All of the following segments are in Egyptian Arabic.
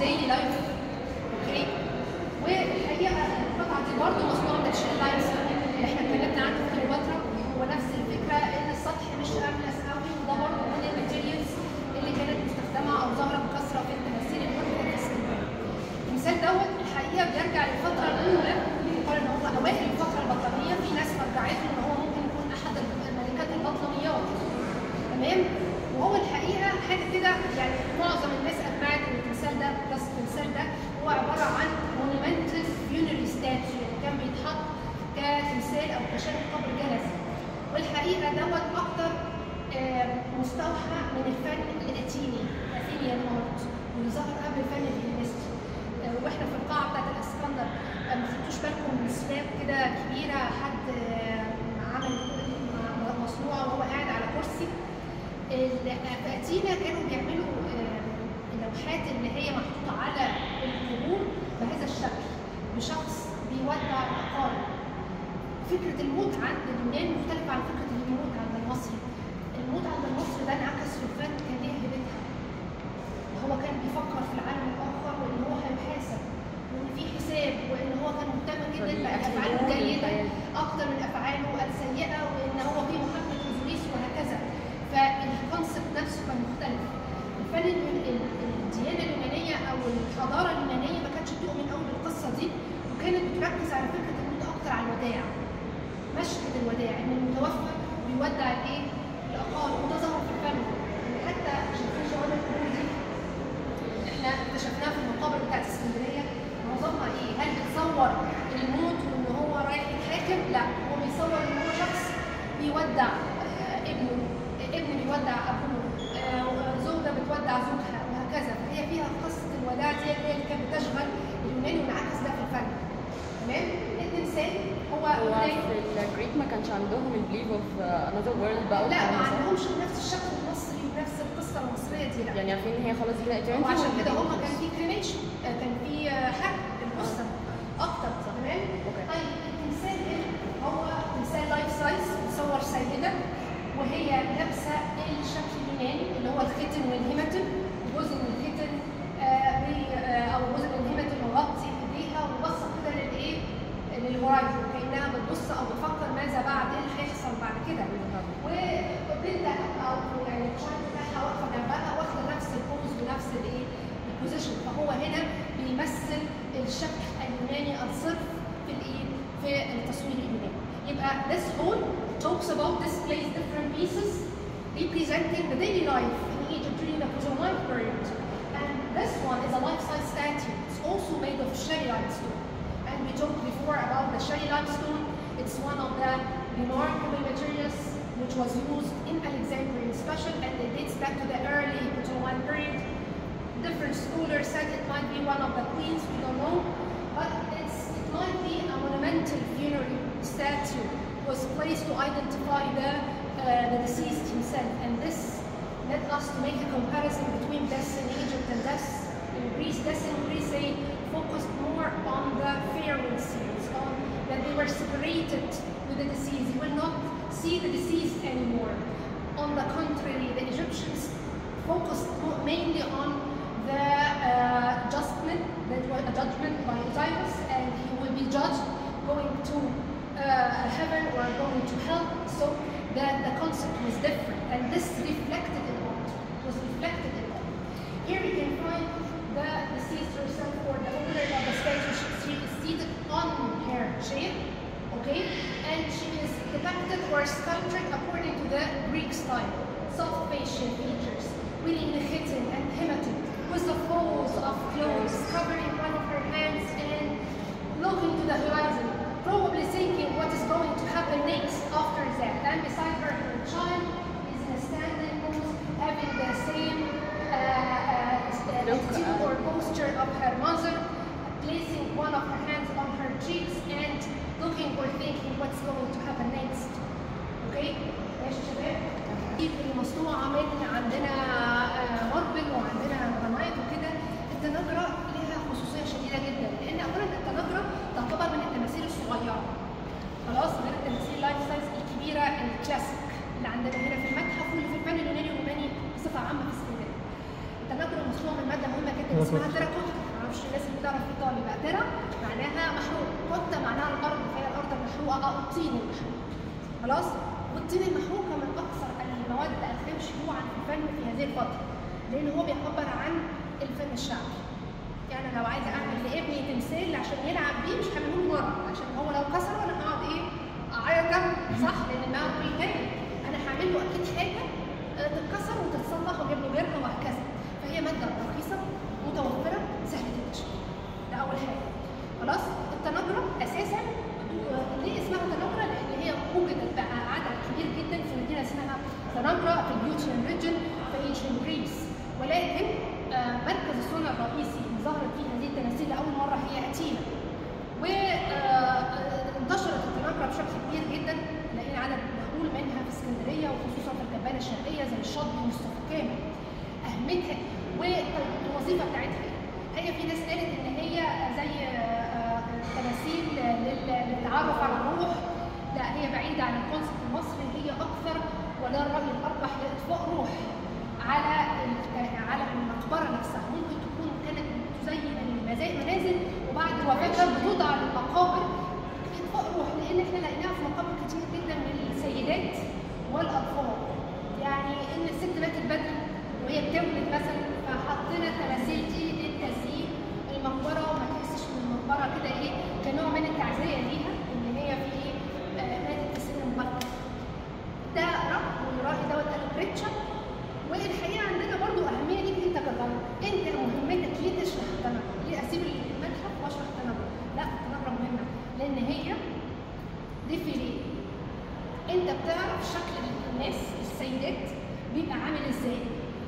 daily life اوكي والحقيقه القطعه دي برضه مصنوعه من الشيل لاينز اللي احنا اتكلمنا عنه في كليوباترا هو نفس الفكره ان السطح مش املس قوي وده برضه من الماتيريالز اللي كانت مستخدمه او ظاهره بكثره في التماثيل الملكه في اسكندريه. المثال دوت الحقيقه بيرجع للفتره الاولى يقال ان هو اوائل الفتره البطليه في ناس رجعت له ان هو ممكن يكون احد الملكات البطلميات تمام وهو الحقيقه حاجه كده يعني معظم الناس اجمعت ان التمثال ده بلس التمثال ده هو عباره عن مونيمنتال فيونري ستاتيو يعني كان بيتحط كتمثال او كشبه قبر جلسي والحقيقه دوت اكتر آه، مستوحى من الفن الاتيني اثينيان ارت واللي ظهر قبل الفن الهلينستي آه، واحنا في القاعه بتاعت الاسكندر آه، ما خدتوش بالكم من سلاب كده كبيره حد آه، عمل م- مصنوعه وهو قاعد على كرسي ال- في اتينا كانوا بيعملوا آه، اللوحات اللي هي محطوطه على القبور بهذا الشكل بشخص بيودع الاقارب فكره الموت عند اليونان مختلفه عن فكره الموت عند المصري الموت عند المصري ده انعكس في الفن كان ليه هيبتها هو كان بيفكر في العالم الاخر وان هو هيحاسب وان في حساب وان هو كان مهتم جدا بافعاله الجيده اكتر من افعاله السيئه وان هو في محبه اوزوريس وهكذا فالكونسبت نفسه كان مختلف الفن اليون- ال- الديانه اليونانيه او الحضاره اليونانيه ما كانتش بتؤمن قوي بالقصه دي وكانت بتركز على فكره الموت اكتر على الوداع مشهد الوداع ان المتوفى بيودع الايه؟ الاقارب وده ظهر في الفن يعني حتى شايفين شوارع القبور دي احنا اكتشفناها في المقابر بتاعت اسكندريه معظمها ايه؟ هل بتصور الموت وان هو رايح يتحاكم؟ لا هو بيصور ان هو شخص بيودع آه، ابنه ابن بيودع ابوه آه، زوجه بتودع زوجها وهكذا فهي فيها قصه الوداع دي اللي هي اللي كانت بتشغل اليوناني وانعكس ده في الفن تمام؟ التمثال هو هو يوناني في الجريك ما كانش عندهم البليف اوف انذر وورلد بقى لا والكلام ما ده، صح؟ عندهمش بنفس الشكل المصري ونفس القصه المصريه دي لا يعني عارفين ان هي خلاص كده eternity وعشان كده ولا هم كان في كريميشن كان في آه، حرق الجثه اكتر تمام أوكي. طيب التمثال هنا هو تمثال لايف سايز بتصور سيده وهي لابسه الشكل اليوناني اللي هو الختن والهيماتن جزء من الختن آه، بي- آه، او جزء من الهيماتن مغطي ايديها وبصه كده للايه؟ للهورايزون كانها بتبص او بتفكر ماذا بعد ايه اللي هيحصل بعد كده وبنتها او يعني الشايلد بتاعها واقفه جنبها واخده نفس البوز ونفس الايه البوزيشن فهو هنا بيمثل الشكل اليوناني الصرف في الايه في التصوير اليوناني يبقى this whole talks about displays different pieces representing the daily life in Egypt during the Ptolemaic period and this one is a life-size statue it's also made of sherry limestone and we talked before about the sherry limestone it's one of the remarkable materials which was used in Alexandria in special and it dates back to the early Ptolemaic period different scholars said it might be one of the queens, we don't know, but it's, it might be a monumental funerary statue was placed to identify the, uh, the deceased himself. And this led us to make a comparison between deaths in Egypt and deaths in Greece. Deaths in Greece, they focused more on the farewell scenes, on that they were separated with the deceased. You will not see the deceased anymore. On the contrary, the Egyptians focused mo- mainly on the uh, judgment, that was a judgment by Osiris, and he will be judged going to uh, heaven or going to hell. So that the concept was different, and this reflected in art. It was reflected in art. Here we can find the deceased herself or the owner of the statue. She, she is seated on her chair, okay, and she is depicted or sculptured according to the Greek style. Soft facial features, willing khitan and hematin, with the folds of clothes covering one of her hands and looking to the horizon, probably thinking what is going to happen next after that. And beside her, her child is in a standing pose, having the same uh, uh, Look, attitude uh, or posture of her mother, placing one of her hands on her cheeks and looking or thinking what's going to happen next. Okay? ماشي يا شباب؟ دي المصنوعة من عندنا آه، ماربل وعندنا جرانايت وكده التناجرة لها خصوصية شديدة جدا لأن أولا التناجرة تعتبر من التماثيل الصغيرة خلاص غير التماثيل اللايف سايز الكبيرة الكلاسيك اللي عندنا هنا في المتحف واللي في الفن اليوناني والروماني بصفة عامة في اسكندرية. التناجرة مصنوع من مادة مهمة جدا اسمها تيراكوتا معرفش الناس اللي بتعرف ايطالي بقى تيرا معناها محروق كوتا معناها الارض فهي الارض المحروقة او الطين المحروق خلاص والطين المحروق كان من اكثر المواد الغير شيوعا في الفن في هذه الفترة لان هو بيعبر عن الفن الشعبي يعني لو عايزه اعمل لابني تمثال عشان يلعب بيه مش هعمله له مره عشان هو لو كسره انا هقعد ايه اعيط جنبه صح لان ما هو بالكامل انا هعمل له اكيد حاجه آه، تتكسر وتتصلح واجيب له غيرها وهكذا فهي ماده رخيصه متوفره سهله التشغيل ده اول حاجه خلاص التناجره اساسا آه، ليه اسمها تناجره لان هي وجدت بقى عدد كبير جدا في مدينه اسمها تناجره في اليوتيان ريجن في ايشن جريس ولكن آه، مركز الصنع الرئيسي اللي ظهرت فيه هذه التماثيل لاول مره هي اتينا وانتشرت التناجره بشكل كبير جدا لقينا عدد مهول منها في اسكندريه وخصوصا في الجبانه الشرقيه زي الشاطبي ومصطفى كامل اهميتها والوظيفه بتاعتها ايه؟ هي في ناس قالت ان هي زي آه، تماثيل لل- للتعرف على الروح لا هي بعيده عن الكونسيبت المصري هي اكثر ولا الراي الاربح لاطفاء روح على ال- على المقبره نفسها ممكن تكون كانت تزين المزا- المنازل وبعد الوفاه كانت بتوضع للمقابر اطفاء روح لان احنا لقيناها في مقابر كتير جدا من السيدات والاطفال يعني ان الست ماتت بدري وهي بتولد مثلا فحطينا التماثيل دي للتزيين المقبره وما تحسش ان المقبره كده ايه كنوع من التعزيه ليها ان هي في ايه آه، ماتت في سن مبكر ده رأي والرأي دوت قاله بريتشا والحقيقه عندنا برضو اهميه ليك انت كطالب انت مهمتك ليه تشرح التنمر؟ ليه اسيب المتحف واشرح التنمر؟ لا التنمر مهمه لان هي ديفيلي انت بتعرف شكل الناس السيدات بيبقى عامل ازاي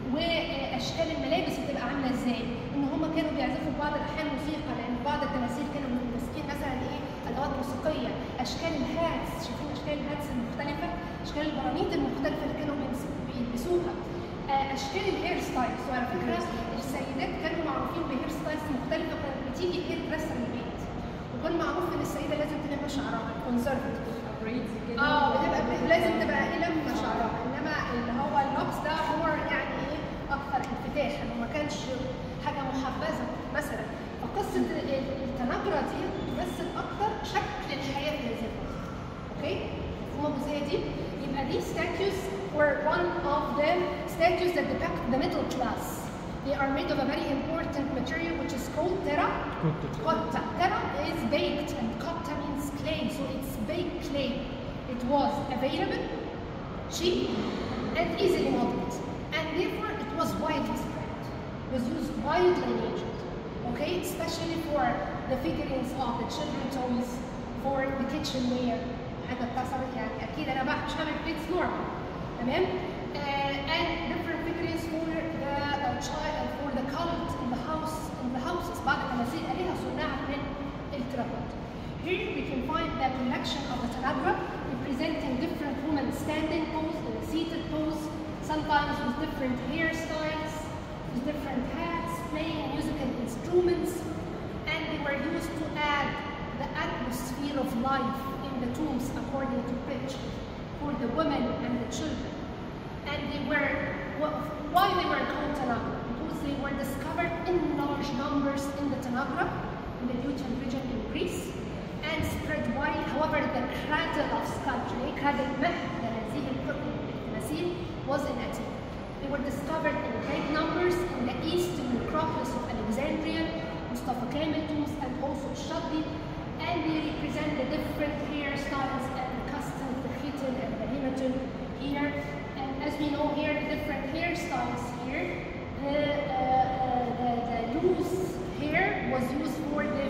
واشكال الملابس بتبقى عامله ازاي ان هم كانوا بيعزفوا في بعض الاحيان موسيقى لان بعض التماثيل كانوا ماسكين مثلا ايه ادوات موسيقيه اشكال الهاتس شايفين اشكال الهاتس المختلفه اشكال البرانيت المختلفه اللي كانوا بيمس- بيلبسوها آه، اشكال الهير ستايلز وعلى فكره السيدات كانوا معروفين بهير ستايلز مختلفه كانت بتيجي هير دريسر البيت وكان معروف ان السيده لازم تلم شعرها كونسرفتيف braids كده اه بتبقى ب- لازم تبقى ايه لما شعرها انما اللي هو اللوكس ده هو يعني ايه اكثر انفتاحا وما كانش حاجه محبذه مثلا فقصه ال- ال- التناجره دي تمثل اكثر شكل الحياه في هذه الفتره اوكي مفهومه الجزئيه دي يبقى دي statues were one of the statues that depict the middle class they are made of a very important material which is called terra cotta. Terra is baked and cotta means clay, so it's baked clay. It was available, cheap, and easily molded. And therefore it was widely spread. It was used widely in Egypt. Okay, especially for the figurines of the children toys, for the kitchenware. حاجة اتصلت يعني أكيد أنا بقى مش هعمل بيتس نورمال تمام؟ Uh, and different figurines for the uh, child for the cult in the house in the houses بعض التماثيل آلهة صنعت من الترابط. Here we can find the collection of the Tanagra representing different women standing pose in a seated pose, sometimes with different hairstyles, with different hats, playing musical instruments, and they were used to add the atmosphere of life in the tombs according to Pitch for the women and the children. And they were, wh- why they were called Tanagra? Because they were discovered in large numbers in the Tanagra, in the Lutean region in Greece, and spread wide. However, the cradle of sculpture, eh, cradle مهد هذه التماثيل was in Athens. They were discovered in great numbers in the eastern necropolis of Alexandria, Mustafa Kemal tombs, and also Shadli, and they represent the different hairstyles and the customs, the khitan and the hematon here. And as we know here, the different hairstyles here, the, uh, uh, the, the loose hair was used for the